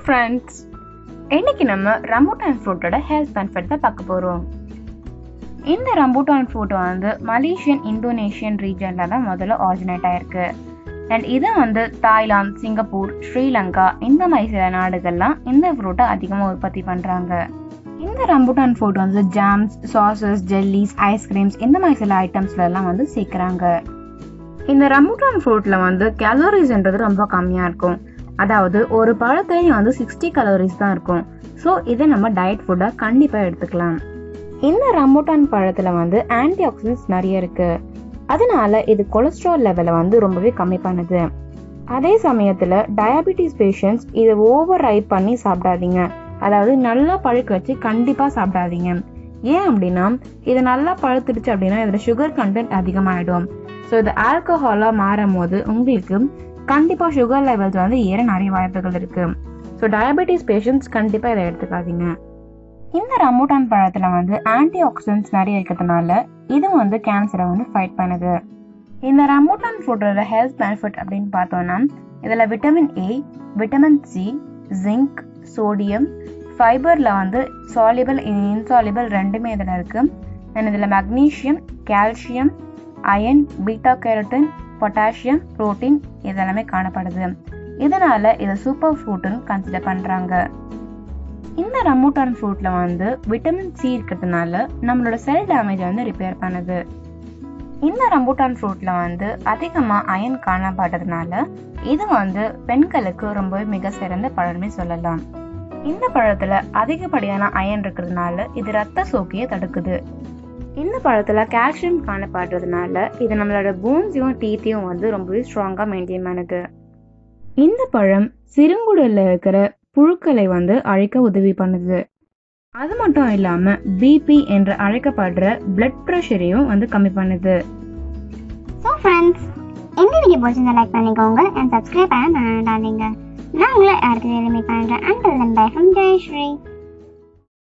friends இன்னைக்கு நம்ம rambutan ஃப்ரூட்டோட health benefit தான் பார்க்க போகிறோம் இந்த ரம்பூட்டான் ஃப்ரூட் வந்து மலேசியன் இந்தோனேஷியன் ரீஜனில் தான் முதல்ல ஆரிஜினேட் ஆயிருக்கு அண்ட் இதை வந்து தாய்லாந்து சிங்கப்பூர் ஸ்ரீலங்கா இந்த மாதிரி சில நாடுகள்லாம் இந்த ஃப்ரூட்டை அதிகமாக உற்பத்தி பண்ணுறாங்க இந்த ரம்பூட்டான் ஃப்ரூட் வந்து ஜாம்ஸ் சாசஸ் ஜெல்லிஸ் ஐஸ்கிரீம்ஸ் இந்த மாதிரி சில ஐட்டம்ஸ்ல எல்லாம் வந்து சேர்க்குறாங்க இந்த ரம்பூட்டான் ஃப்ரூட்டில் வந்து கேலரிஸ்ன்றது ரொம்ப கம்மியாக இருக்கும் அதாவது ஒரு பழத்துலேயும் வந்து சிக்ஸ்டி கலோரிஸ் தான் இருக்கும் ஸோ இதை நம்ம டயட் ஃபுட்டாக கண்டிப்பாக எடுத்துக்கலாம் இந்த ரம்பூட்டான் பழத்தில் வந்து ஆன்டி ஆக்சிடென்ட்ஸ் நிறைய இருக்கு அதனால இது கொலஸ்ட்ரால் லெவலை வந்து ரொம்பவே கம்மி பண்ணுது அதே சமயத்தில் டயபிட்டிஸ் பேஷண்ட்ஸ் இதை ஓவர் ரைப் பண்ணி சாப்பிடாதீங்க அதாவது நல்லா பழுக்க வச்சு கண்டிப்பாக சாப்பிடாதீங்க ஏன் அப்படின்னா இது நல்லா பழுத்துடுச்சு அப்படின்னா இதில் சுகர் கண்டென்ட் அதிகமாகிடும் ஸோ இது ஆல்கஹாலாக மாறும் போது உங்களுக்கு கண்டிப்பாக சுகர் லெவல்ஸ் வந்து ஏற நிறைய வாய்ப்புகள் இருக்கு ஸோ டயபெட்டிஸ் பேஷண்ட்ஸ் கண்டிப்பாக இதை எடுத்துக்காதீங்க இந்த ரம்பூட்டான் பழத்தில் வந்து ஆன்டி ஆக்சிடென்ட்ஸ் நிறைய இருக்கிறதுனால இது வந்து கேன்சரை வந்து ஃபைட் பண்ணுது இந்த ரம்பூட்டான் ஃப்ரூட்டோட ஹெல்த் பெனிஃபிட் அப்படின்னு பார்த்தோம்னா இதில் vitamin A vitamin C zinc sodium ஃபைபரில் வந்து சாலிபிள் இன்சாலிபிள் ரெண்டுமே இதில் இருக்கு அண்ட் இதில் magnesium calcium iron beta carotene potassium protein இதெல்லாமே காணப்படுது இதனால இதை சூப்பர் ஃப்ரூட்டுன்னு கன்சிடர் பண்ணுறாங்க இந்த ரமூட்டான் ஃப்ரூட்ல வந்து விட்டமின் சி இருக்கிறதுனால நம்மளோட செல் டேமேஜ் வந்து ரிப்பேர் பண்ணுது இந்த ரம்பூட்டான் ஃப்ரூட்ல வந்து அதிகமாக அயன் காணப்பட்டதுனால இது வந்து பெண்களுக்கு ரொம்பவே மிக சிறந்த பழமே சொல்லலாம் இந்த பழத்துல அதிகப்படியான அயன் இருக்கிறதுனால இது ரத்த சோக்கையை தடுக்குது இந்த பழத்துல கால்சியம் காணப்படுறதுனால இது நம்மளோட போன்ஸையும் டீத்தையும் வந்து ரொம்பவே ஸ்ட்ராங்கா மெயின்டைன் பண்ணுது இந்த பழம் சிறுங்குடல்ல இருக்கிற புழுக்களை வந்து அழிக்க உதவி பண்ணுது அது மட்டும் இல்லாம பிபி என்று அழைக்கப்படுற பிளட் ப்ரெஷரையும் வந்து கம்மி பண்ணுது ஸோ ஃப்ரெண்ட்ஸ் இந்த வீடியோ பிடிச்சிருந்தா லைக் பண்ணிக்கோங்க அண்ட் சப்ஸ்கிரைப் பண்ண மறந்துடாதீங்க நான் உங்களை அடுத்த வீடியோ மீட் பண்ணுறேன் அண்ட் பை ஃப்ரம் ஜெயஸ்ரீ